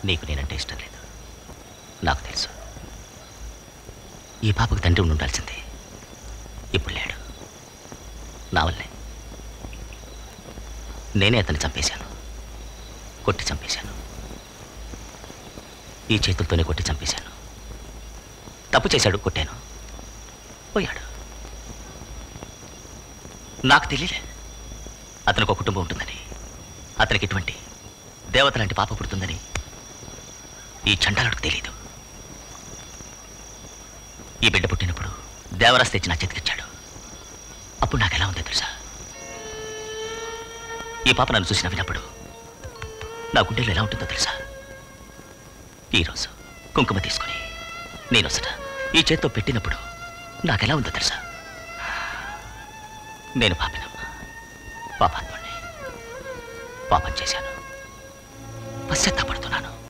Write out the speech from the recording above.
నీకు నేనంటే ఇష్టం లేదు నాకు తెలుసు ఈ పాపకు తండ్రి ఉండి ఉండాల్సింది ఇప్పుడు లేడు నా వల్లే నేనే అతన్ని చంపేశాను కొట్టి చంపేశాను ఈ చేతులతోనే కొట్టి చంపేశాను తప్పు చేశాడు కొట్టాను పోయాడు నాకు తెలియలే అతనికి ఒక కుటుంబం ఉంటుందని అతనికి ఇటువంటి దేవత లాంటి పాప పుడుతుందని ఈ చండాలుడికి తెలియదు ఈ బిడ్డ పుట్టినప్పుడు దేవరాస్ తెచ్చి నా చేతికిచ్చాడు అప్పుడు నాకు ఎలా ఉందో తెలుసా ఈ పాప నన్ను చూసి నవ్వినప్పుడు నా గుండెలో ఎలా ఉంటుందో తెలుసా ఈరోజు కుంకుమ తీసుకుని నేను వసట ఈ చేత్తో పెట్టినప్పుడు నాకెలా ఉందో తెలుసా నేను పాపినమ్మ పాపాత్ముడిని పాపం చేశాను పశ్చాత్తాపడుతున్నాను